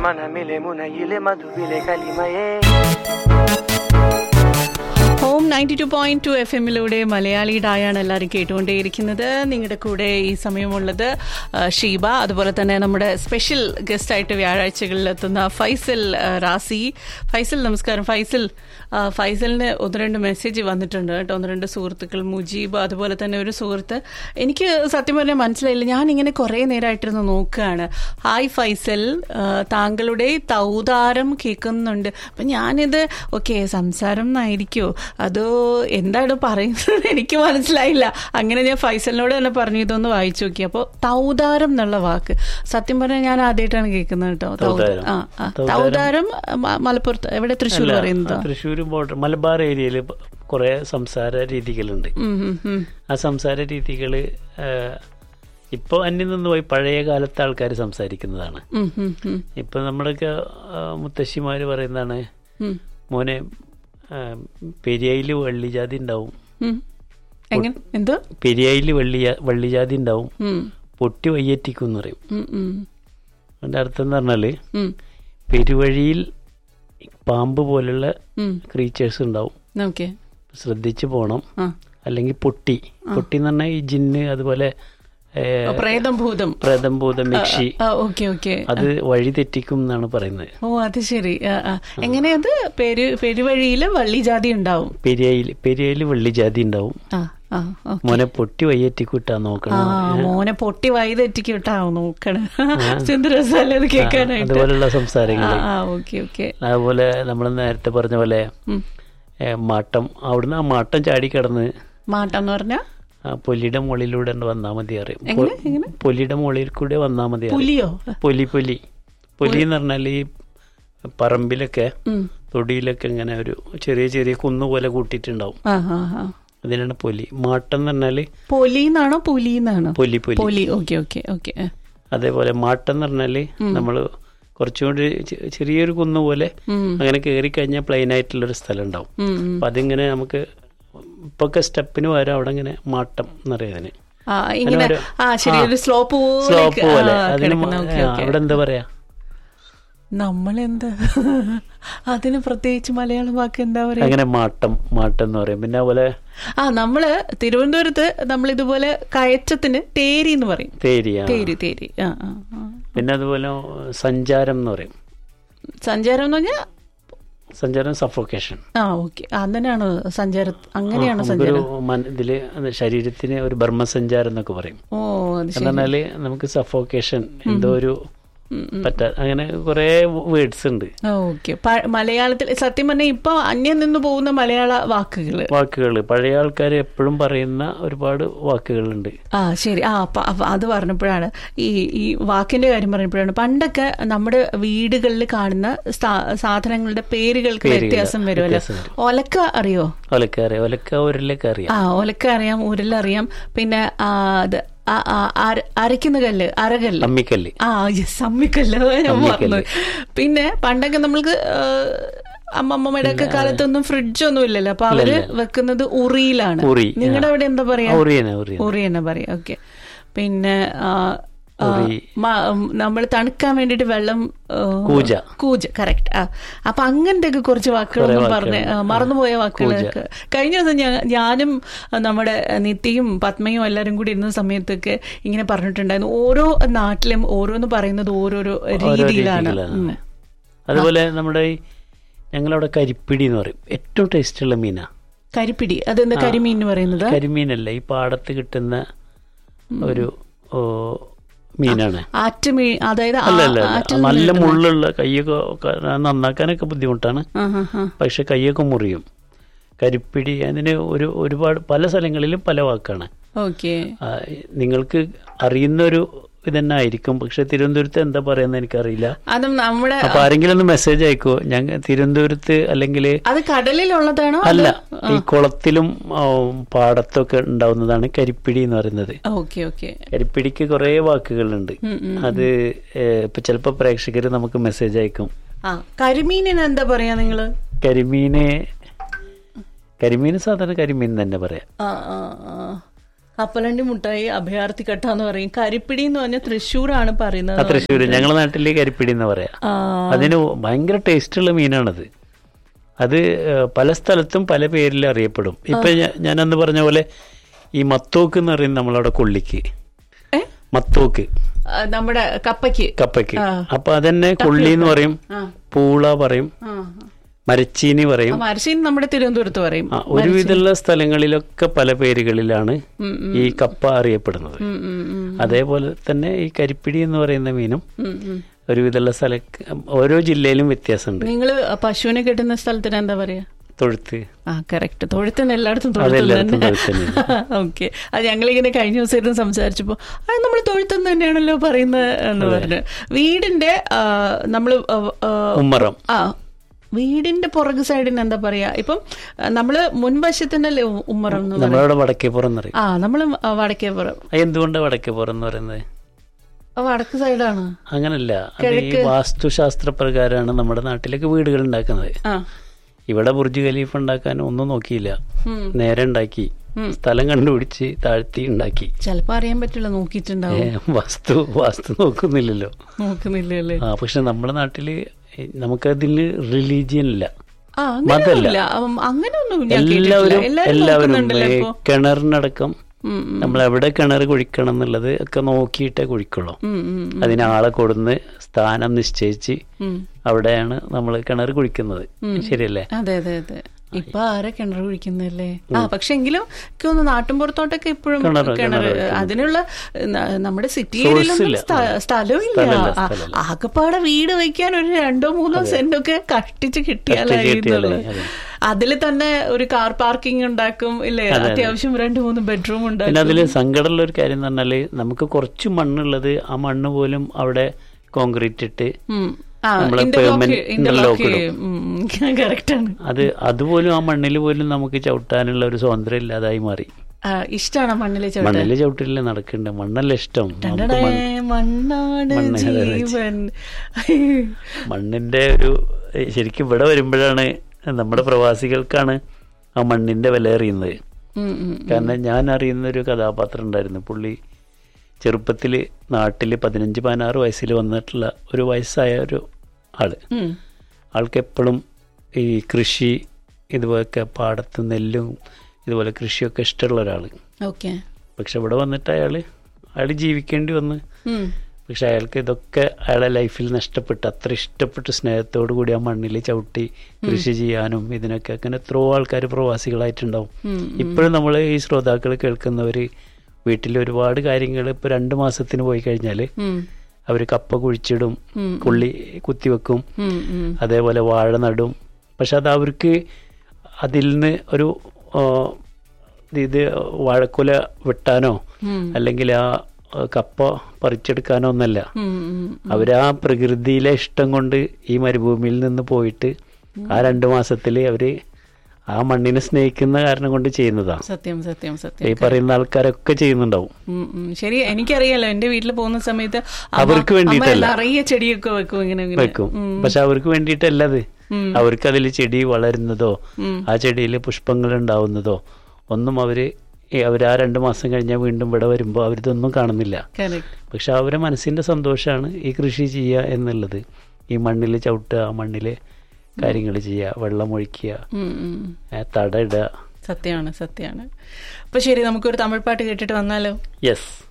മനമിലെ മുനയിലെ മധുവിലെ കലിമയേ home ninety two point two F എമ്മിലൂടെ മലയാളി ഡായാണ് എല്ലാവരും കേട്ടുകൊണ്ടേയിരിക്കുന്നത് നിങ്ങളുടെ കൂടെ ഈ സമയമുള്ളത് ആ, ഷീബ അതുപോലെ തന്നെ നമ്മുടെ സ്പെഷ്യൽ ഗസ്റ്റ് ആയിട്ട് വ്യാഴാഴ്ചകളിൽ എത്തുന്ന ഫൈസൽ ആ, റാസി ഫൈസൽ നമസ്കാരം ഫൈസൽ ആ, ഫൈസലിന് ഒന്ന് രണ്ട് മെസ്സേജ് വന്നിട്ടുണ്ട് കേട്ടോ ഒന്ന് രണ്ട് സുഹൃത്തുക്കൾ മുജീബ് അതുപോലെ തന്നെ ഒരു സുഹൃത്ത് എനിക്ക് സത്യം പറഞ്ഞാൽ മനസ്സിലായില്ല ഞാൻ ഇങ്ങനെ കുറേ നേരമായിട്ടിരുന്ന് നോക്കുകയാണ് ഹായ് ഫൈസൽ ആ, താങ്കളുടെ തൗതാരം കേൾക്കുന്നുണ്ട് അപ്പം ഞാനിത് ഓക്കെ സംസാരം എന്നായിരിക്കുമോ അതോ എന്താണ് പറയുന്നത് എനിക്ക് മനസ്സിലായില്ല അങ്ങനെ ഞാൻ ഫൈസലിനോട് തന്നെ പറഞ്ഞു ഇതൊന്ന് വായിച്ചു നോക്കി അപ്പോൾ തൗതാരം എന്നുള്ള വാക്ക് സത്യം പറഞ്ഞാൽ ഞാൻ ആദ്യമായിട്ടാണ് കേൾക്കുന്നത് കേട്ടോ തൗ- തൗതാരം. ആ ആ. തൗതാരം. തൗതാരം മ- മലപ്പുറത്ത് എവിടെ തൃശ്ശൂർ പറയുന്നത് തൃശ്ശൂർ ബോർഡർ മലബാർ ഏരിയയിൽ കുറെ സംസാര രീതികളുണ്ട് ഉം, ഉം, ഉം. ആ സംസാര രീതികൾ ഇപ്പോൾ അന്യം നിന്ന് പോയി പഴയ കാലത്തെ ആൾക്കാർ സംസാരിക്കുന്നതാണ് ഉം, ഉം, ഉം, ഇപ്പൊ നമ്മുടെയൊക്കെ ആ, മുത്തശ്ശിമാര് പറയുന്നതാണ് ഉം, മോനെ പെരിയയില് വള്ളിജാതി ഉണ്ടാവും ഉം. എങ്ങനെ എന്തോ പെരിയയില് വള്ളി വള്ളിജാതി ഉണ്ടാവും ഉം, പൊട്ടി വയ്യേറ്റിക്കും എന്ന് പറയും ഉം, ഉം, അതിന്റെ അർത്ഥം എന്ന് പറഞ്ഞാല് ഉം, പെരുവഴിയിൽ പാമ്പ് പോലുള്ള ഉം. ക്രീച്ചേഴ്സ് ഉണ്ടാവും ഓക്കെ ശ്രദ്ധിച്ചു പോണം ആ അല്ലെങ്കിൽ പൊട്ടി പൊട്ടി എന്ന് പറഞ്ഞാൽ ഈ ജിന്ന് അതുപോലെ ഏ, പ്രേതം ഭൂതം പ്രേതം ഭൂതം യക്ഷി ആ ഓക്കെ ഓക്കെ അത് വഴി തെറ്റിക്കും എന്നാണ് പറയുന്നത് ഓ അത് ശരി ആ, ആ. എങ്ങനെയത് പെരു പെരുവഴിയില് വള്ളിജാതി ഉണ്ടാവും പെരിയയിൽ പെരിയയിൽ വെള്ളിജാതി ഉണ്ടാവും ആ ആ ഓ. മോനെ പൊട്ടി വയ്യേറ്റിക്കൂട്ടാ ആ നോക്കണം മോനെ പൊട്ടി വായി തെറ്റിക്ക് വിട്ടാവോ നോക്കണ എന്ത് രസമല്ലേ അത് കേൾക്കാനായിട്ട് അതുപോലുള്ള ആ സംസാരങ്ങൾ ആ ഓക്കെ ഓക്കെ അതുപോലെ നമ്മൾ നേരത്തെ പറഞ്ഞ പോലെ ഉം. ഏ, മാട്ടം അവിടുന്ന് ആ മാട്ടം ചാടിക്കടന്ന് മാട്ടെന്ന് പറഞ്ഞ ആ പൊലിയുടെ മുകളിലൂടെ വന്നാ മതി അറിയും എങ്ങനെ എങ്ങനെ പൊലിയുടെ മുകളിൽ കൂടെ വന്നാ മതി അറിയും. പുലിയോ പൊലി പൊലി പൊലി എന്ന് പറഞ്ഞാൽ ഈ പറമ്പിലൊക്കെ ഉം. തൊടിയിലൊക്കെ ഇങ്ങനെ ഒരു ചെറിയ ചെറിയ കുന്നു പോലെ കൂട്ടിയിട്ടുണ്ടാവും ആ ആ ആ അതിനാണ് പൊലി മാട്ടം എന്ന് പറഞ്ഞാല് പൊലിന്നാണോ പുലിന്നാണോ പൊലി പൊലി പൊലി ഓക്കെ ഓക്കെ ഓക്കെ അതേപോലെ മാട്ടം എന്ന് പറഞ്ഞാല് നമ്മള് കുറച്ചുകൂടി ചെ- ചെറിയൊരു കുന്നു പോലെ അങ്ങനെ കയറി കഴിഞ്ഞാൽ പ്ലെയിൻ ആയിട്ടുള്ളൊരു സ്ഥലം ഉണ്ടാവും അപ്പൊ അതിങ്ങനെ നമുക്ക് ഇപ്പൊക്കെ സ്റ്റെപ്പിന് പകരം അവിടെ ഇങ്ങനെ മാട്ടം എന്നറിയാതിന് ആ ഇങ്ങനെ ഒരു- ആ ശരി ഒരു സ്ലോപ്പ് പോലെ സ്ലോപ്പ് പോലെ ആ, അതിന് കിടക്കുന്ന ഓക്കെ ആ, ഓക്കെ അവിടെ എന്താ പറയാ നമ്മളെന്താ അതിന് പ്രത്യേകിച്ച് മലയാളം വാക്ക് എന്താ പറയാ അങ്ങനെ മാട്ടം മാട്ടം എന്ന് പറയും പിന്നെ അതുപോലെ ആ നമ്മള് തിരുവനന്തപുരത്ത് നമ്മൾ ഇതുപോലെ കയറ്റത്തിന് തേരി എന്ന് പറയും തേരിയ തേരി തേരി ആ ആ ആ. പിന്നെ അതുപോലെ സഞ്ചാരം എന്ന് പറയും സഞ്ചാരം എന്ന് പറഞ്ഞാൽ സഞ്ചാരം സഫോക്കേഷൻ ആ ഓക്കെ അങ്ങനെയാണ് സഞ്ചാര അങ്ങനെയാണ് നമുക്കൊരു സഞ്ചാരം മന- ഇതില് അത് ശരീരത്തിന് ഒരു ബർമ്മസഞ്ചാരം എന്നൊക്കെ പറയും ഓ അത് ശരി എന്ന് പറഞ്ഞാല് നമുക്ക് സഫോക്കേഷൻ എന്തോ ഒരു പറ്റാ അങ്ങനെ കുറെ വേർഡ്സ് ഉണ്ട് ഓക്കെ മലയാളത്തിൽ സത്യം പറഞ്ഞാൽ ഇപ്പൊ അന്യം നിന്ന് പോകുന്ന മലയാള വാക്കുകള് വാക്കുകൾ പഴയ ആൾക്കാർ എപ്പോഴും പറയുന്ന ഒരുപാട് വാക്കുകളുണ്ട് ആ ശരി ആ അപ്പ- അപ്പ അത് പറഞ്ഞപ്പോഴാണ് ഈ ഈ വാക്കിന്റെ കാര്യം പറഞ്ഞപ്പോഴാണ് പണ്ടൊക്കെ നമ്മുടെ വീടുകളിൽ കാണുന്ന സ്ഥാ- സാധനങ്ങളുടെ പേരുകൾക്ക് പേരുകൾ, വ്യത്യാസം വരുമല്ലോ വ്യത്യാസം വരും. ഒലക്ക അറിയോ ഒലക്ക അറിയാം ഒലക്ക ഉരുളൊക്കെ അറിയാം ആ ഒലക്ക അറിയാം ഉരുളറിയാം പിന്നെ ആ, അത് ആ, ആ, അര- അരയ്ക്കുന്ന കല്ല് അരകല്ല് അമ്മിക്കല്ല് ആ യെസ് അമ്മിക്കല്ല് അതാ ഞാൻ അമ്മിക്കല്ല്. മറന്നു പിന്നെ പണ്ടൊക്കെ നമ്മൾക്ക് ആ, അമ്മമ്മയുടെ ഒക്കെ കാലത്തൊന്നും ഫ്രിഡ്ജ് ഒന്നും ഇല്ലല്ലോ അപ്പൊ അവര് വെക്കുന്നത് ഉറിയിലാണ് ഉറി, നിങ്ങളുടെ അവിടെ എന്താ പറയാ ഉറിയനെ ഉറിയനെ ഉറി തന്നെ പറയാം ഓക്കെ പിന്നെ ആ, ആ, ഉറി. നമ്മൾ തണുക്കാൻ വേണ്ടിട്ട് വെള്ളം ആ, കൂജ. കൂജ കറക്റ്റ് ആ അപ്പൊ അങ്ങനത്തെ ഒക്കെ കുറച്ച് വാക്കുകളൊന്നും പറഞ്ഞ് ആ, മറന്നുപോയ വാക്കുകളൊക്കെ കഴിഞ്ഞ ദിവസം ഞാൻ- ഞാനും ആ, നമ്മുടെ നിത്യയും പത്മയും എല്ലാരും കൂടി ഇരുന്ന സമയത്തൊക്കെ ഇങ്ങനെ പറഞ്ഞിട്ടുണ്ടായിരുന്നു ഓരോ നാട്ടിലും ഓരോന്ന് പറയുന്നത് ഓരോരോ ഓരോ രീതിയിലാണ് രീതിയിലാണ്. ഉം. അതുപോലെ നമ്മുടെ ഈ ഞങ്ങളവിടെ കരിപ്പിടി എന്ന് പറയും ഏറ്റവും ടേസ്റ്റുള്ള മീനാ കരിപ്പിടി അതെന്താ കരിമീൻ എന്ന് പറയുന്നത് കരിമീനല്ല ഈ പാടത്ത് കിട്ടുന്ന ഒരു ഓ, മീനാണ് ആറ്റുമീൻ അതായത് ആ- അല്ല അല്ല അല്ല. ആറ്റിൽ നിന്ന് നല്ല കിട്ടുന്ന- മുള്ളുള്ള കൈയൊക്കെ ക- നന്നാക്കാനൊക്കെ ബുദ്ധിമുട്ടാണ് ആ, ആ, ആ. പക്ഷെ കൈയൊക്കെ മുറിയും കരിപ്പിടി അതിന് ഒരു ഒരുപാട് പല സ്ഥലങ്ങളിലും പല വാക്കാണ് ഓക്കെ ആ, നിങ്ങൾക്ക് അറിയുന്നൊരു ഇതന്നെ ആയിരിക്കും പക്ഷെ തിരുവനന്തപുരത്ത് എന്താ പറയുന്നത് എനിക്കറിയില്ല അതും നമ്മുടെ അപ്പൊ ആരെങ്കിലും ഒന്ന് മെസ്സേജ് അയക്കോ ഞങ്ങൾ തിരുവനന്തപുരത്ത് അല്ലെങ്കിൽ അത് കടലിലുള്ളതാണോ അല്ല ഈ കുളത്തിലും ആ, പാടത്തൊക്കെ ഉണ്ടാവുന്നതാണ് കരിപ്പിടി എന്ന് പറയുന്നത് ഓക്കെ ഓക്കെ കരിപ്പിടിക്ക് കുറേ വാക്കുകളുണ്ട് ഉം, ഉം. അത് ഏഹ്, ഇപ്പൊ ചിലപ്പോ പ്രേക്ഷകർ നമുക്ക് മെസ്സേജ് അയക്കും ആ കരിമീനിന് എന്താ പറയാ നിങ്ങള് കരിമീന് കരിമീന് സാധാരണ കരിമീൻ തന്നെ പറയാം ആ ആ ആ കപ്പലണ്ടി മുട്ടായി അഭയാർത്ഥി കട്ട എന്ന് പറയും കരിപ്പിടി എന്ന് പറഞ്ഞാൽ തൃശ്ശൂരാണ് പറയുന്നത് ആ തൃശ്ശൂര് ഞങ്ങളെ നാട്ടില് കരിപ്പിടി എന്ന് പറയാ ആ, അതിന് ഭയങ്കര ടേസ്റ്റുള്ള മീനാണത് അത് ഏഹ്, പല സ്ഥലത്തും പല പേരിൽ അറിയപ്പെടും ഇപ്പൊ ഞാ- ഞാൻ അന്ന് പറഞ്ഞ പോലെ ഈ മത്തോക്ക് എന്ന് പറയുന്നത് നമ്മളവിടെ കൊള്ളിക്ക് ഏ? മത്തോക്ക് ആ, നമ്മുടെ കപ്പയ്ക്ക് കപ്പയ്ക്ക് ആ. അപ്പൊ അതന്നെ കൊള്ളി എന്ന് പറയും ആ. പൂള പറയും ആ. മരച്ചീനി പറയും ആ, മരശ്ശേരി നമ്മുടെ തിരുവനന്തപുരത്ത് പറയും ആ, ഒരുവിധമുള്ള സ്ഥലങ്ങളിലൊക്കെ പല പേരുകളിലാണ് ഉം, ഈ കപ്പ അറിയപ്പെടുന്നത് ഉം, ഉം, ഉം, അതേപോലെ തന്നെ ഈ കരിപ്പിടി എന്ന് പറയുന്ന മീനും ഉം, ഉം. ഒരുവിധമുള്ള സ്ഥല ഓരോ ജില്ലയിലും വ്യത്യാസമുണ്ട് നിങ്ങള് പശുവിനെ കെട്ടുന്ന സ്ഥലത്തിന് എന്താ പറയാ തൊഴുത്ത് ആ കറക്റ്റ് തൊഴുത്തിന് എല്ലായിടത്തും തൊഴുത്ത് അതെല്ലായിടത്തും തന്നെ തൊഴുത്ത് തന്നെയാണ്. ഓക്കെ അത് ഞങ്ങളിങ്ങനെ കഴിഞ്ഞ ദിവസം ഇരുന്ന് സംസാരിച്ചപ്പോ അത് നമ്മൾ തൊഴുത്തെന്ന് തന്നെയാണല്ലോ പറയുന്നത് എന്ന് പറഞ്ഞു വീടിന്റെ ആ, നമ്മള് ആ, ആ, ഉമ്മറം ആ വീടിന്റെ പുറകു സൈഡിന് എന്താ പറയാ ഇപ്പം ആ, നമ്മള് മുൻവശത്തിനല്ലേ ഉ- ഉമ്മറം എന്ന് പറയും നമ്മളവിടെ വടക്കേപ്പുറം എന്ന് പറയും ആ നമ്മള് വടക്കേപ്പുറം അത് എന്തുകൊണ്ടാണ് വടക്കേപ്പുറം എന്ന് പറയുന്നത് ആ, വടക്ക് സൈഡാണ് അങ്ങനല്ല അത് ഈ വാസ്തുശാസ്ത്ര പ്രകാരമാണ് നമ്മുടെ നാട്ടിലേക്ക് വീടുകൾ ഉണ്ടാക്കുന്നത് ആ ഇവിടെ ബുർജ് ഖലീഫ് ഉണ്ടാക്കാൻ ഒന്നും നോക്കിയില്ല ഉം. നേരെ ഉണ്ടാക്കി സ്ഥലം കണ്ടുപിടിച്ച് താഴ്ത്തി ഉണ്ടാക്കി ചിലപ്പോ അറിയാൻ പറ്റില്ല നോക്കിയിട്ടുണ്ടാവും ഏ, വാസ്തു വാസ്തു നോക്കുന്നില്ലല്ലോ നോക്കുന്നില്ലല്ലേ ആ പക്ഷെ നമ്മുടെ നാട്ടില് നമുക്കതില് റിലീജിയൻ ഇല്ല ആ അങ്ങനെയൊന്നുമില്ല ഉം, അങ്ങനെയൊന്നും ഞാൻ കേട്ടിട്ടില്ല എല്ലാവരും എല്ലാവരും എല്ലാവരും നോക്കുന്നുണ്ടല്ലോ ഈ ഇപ്പൊ കിണറിനടക്കം ഉം, ഉം, നമ്മൾ എവിടെ കിണർ കുഴിക്കണം എന്നുള്ളത് ഒക്കെ നോക്കിയിട്ടേ കുഴിക്കുള്ളൂ ഉം, ഉം, അതിന് ആളെ കൊടുന്ന് സ്ഥാനം നിശ്ചയിച്ച് ഉം. അവിടെയാണ് നമ്മൾ കിണർ കുഴിക്കുന്നത് ശരിയല്ലേ അതെ അതെ അതെ ഇപ്പൊ ആരെ കിണർ കുഴിക്കുന്നല്ലേ ആ പക്ഷെ എങ്കിലും എനിക്ക് തോന്നുന്നു നാട്ടിൻപുറത്തോട്ടൊക്കെ ഇപ്പോഴും കിണറ്, കിണർ കിണറ് അതിനുള്ള ന- നമ്മുടെ സിറ്റി Source ഏരിയയിലൊന്നും ഇല്ല. സ്ഥ- സ്ഥലവും സ്ഥലമില്ല, ഇല്ല ആ, സ്ഥലമില്ല. ആകെപ്പാടെ വീട് വെക്കാൻ ഒരു രണ്ടോ മൂന്നോ സെന്റ് ഒക്കെ കഷ്ടിച്ച് കിട്ടിയാലായി കിട്ടിയാലേ, എന്നുള്ളത്. അതെ. അതില് തന്നെ ഒരു കാർ പാർക്കിംഗ് ഉണ്ടാക്കും ഇല്ലേ അത്യാവശ്യം രണ്ട് മൂന്ന് ബെഡ്റൂം പിന്നെ ഉണ്ടാക്കും അതിൽ സങ്കടമുള്ള ഒരു കാര്യം എന്ന് പറഞ്ഞാല് നമുക്ക് കുറച്ച് മണ്ണുള്ളത് ആ മണ്ണ് പോലും അവിടെ കോൺക്രീറ്റ് ഇട്ട് ഉം. ആ നമ്മള് interlock permanent interlock interlock correct ആണ് അത് അതുപോലും ആ മണ്ണിൽ പോലും നമുക്ക് ചവിട്ടാനുള്ള ഒരു സ്വാതന്ത്ര്യം ഇല്ലാതായി മാറി ആ, ഇഷ്ടാണ് മണ്ണിലെ ചവിട്ടാൻ മണ്ണിൽ ചവിട്ടില്ല നടക്കുന്നുണ്ട് മണ്ണല്ല ഇഷ്ടം നമുക്ക് ടടടേ, മണ്ണ് മണ്ണാണ് മണ്ണ് അതെ, അതെ. ജീവൻ മണ്ണിന്റെ ഒരു ശരിക്കും ഇവിടെ വരുമ്പോഴാണ് നമ്മുടെ പ്രവാസികൾക്കാണ് ആ മണ്ണിന്റെ വില അറിയുന്നത് ഉം, ഉം, കാരണം ഞാൻ അറിയുന്ന ഒരു കഥാപാത്രം ഉണ്ടായിരുന്നു പുള്ളി ചെറുപ്പത്തിൽ നാട്ടിൽ പതിനഞ്ച് പതിനാറ് വയസ്സിൽ വന്നിട്ടുള്ള ഒരു വയസ്സായ ഒരു ആള് ഉം. ആൾക്ക് എപ്പോഴും ഈ കൃഷി ഇതുപോലൊക്കെ പാടത്ത് നെല്ലും ഇതുപോലെ കൃഷിയൊക്കെ ഇഷ്ടമുള്ള ഒരാൾ ഓക്കെ പക്ഷെ ഇവിടെ വന്നിട്ട് അയാൾ അയാൾ ജീവിക്കേണ്ടി വന്ന് ഉം. പക്ഷെ അയാൾക്ക് ഇതൊക്കെ അയാളെ ലൈഫിൽ നഷ്ടപ്പെട്ട് അത്ര ഇഷ്ടപ്പെട്ട് സ്നേഹത്തോടു കൂടി ആ മണ്ണിൽ ചവിട്ടി കൃഷി ചെയ്യാനും ഇതിനൊക്കെ അങ്ങനെ എത്രയോ ആൾക്കാർ പ്രവാസികളായിട്ടുണ്ടാവും ഉം, ഇപ്പോഴും നമ്മൾ ഈ ശ്രോതാക്കൾ കേൾക്കുന്നവര് വീട്ടിൽ ഒരുപാട് കാര്യങ്ങൾ ഇപ്പൊ രണ്ട് മാസത്തിന് പോയി കഴിഞ്ഞാൽ ഉം, അവർ കപ്പ കുഴിച്ചിടും ഉം. കൊള്ളി കുത്തിവെക്കും ഉം, ഉം. അതേപോലെ വാഴ നടും പക്ഷെ അത് അവർക്ക് അതിൽ നിന്ന് ഒരു ആ, ഇത് വാഴക്കുല വെട്ടാനോ ഉം. അല്ലെങ്കിൽ ആ ആ, കപ്പ പറിച്ചെടുക്കാനോ ഒന്നല്ല ഉം, ഉം. അവരാ പ്രകൃതിയിലെ ഇഷ്ടം കൊണ്ട് ഈ മരുഭൂമിയിൽ നിന്ന് പോയിട്ട് ആ രണ്ടു മാസത്തില് അവര് ആ മണ്ണിനെ സ്നേഹിക്കുന്ന കാരണം കൊണ്ട് ചെയ്യുന്നതാണ് സത്യം സത്യം ഈ സത്യം പറയുന്ന ആൾക്കാരൊക്കെ ചെയ്യുന്നുണ്ടാവും ഉം, ഉം. ശരി എനിക്കറിയാലോ എന്റെ വീട്ടിൽ പോകുന്ന സമയത്ത് അമ്മ- അവർക്ക് അമ്മ വേണ്ടിയിട്ടല്ല. നിറയെ ചെടിയൊക്കെ വെക്കും ഇങ്ങനെ ഇങ്ങനെ. വെക്കും പക്ഷെ അവർക്ക് വേണ്ടിയിട്ടല്ല അത് ഉം. അവർക്ക് അതിൽ ചെടി വളരുന്നതോ ഉം. ആ ചെടിയിൽ പുഷ്പങ്ങൾ ഉണ്ടാവുന്നതോ ഒന്നും അവര് ഈ അവര് ആ രണ്ടു മാസം കഴിഞ്ഞാൽ വീണ്ടും ഇവിടെ വരുമ്പോൾ അവരിതൊന്നും കാണുന്നില്ല Correct. പക്ഷെ അവരെ മനസ്സിന്റെ സന്തോഷമാണ് ഈ കൃഷി ചെയ്യുക എന്നുള്ളത് ഈ മണ്ണിൽ ചവിട്ടുക ആ മണ്ണിൽ കാര്യങ്ങൾ ചെയ്യുക വെള്ളം ഒഴിക്കുക ഉം, ഉം. ഏ, തട ഇടുക സത്യമാണ് സത്യമാണ് അപ്പൊ ശരി നമുക്കൊരു തമിഴ് പാട്ട് കേട്ടിട്ട് വന്നാലോ യെസ്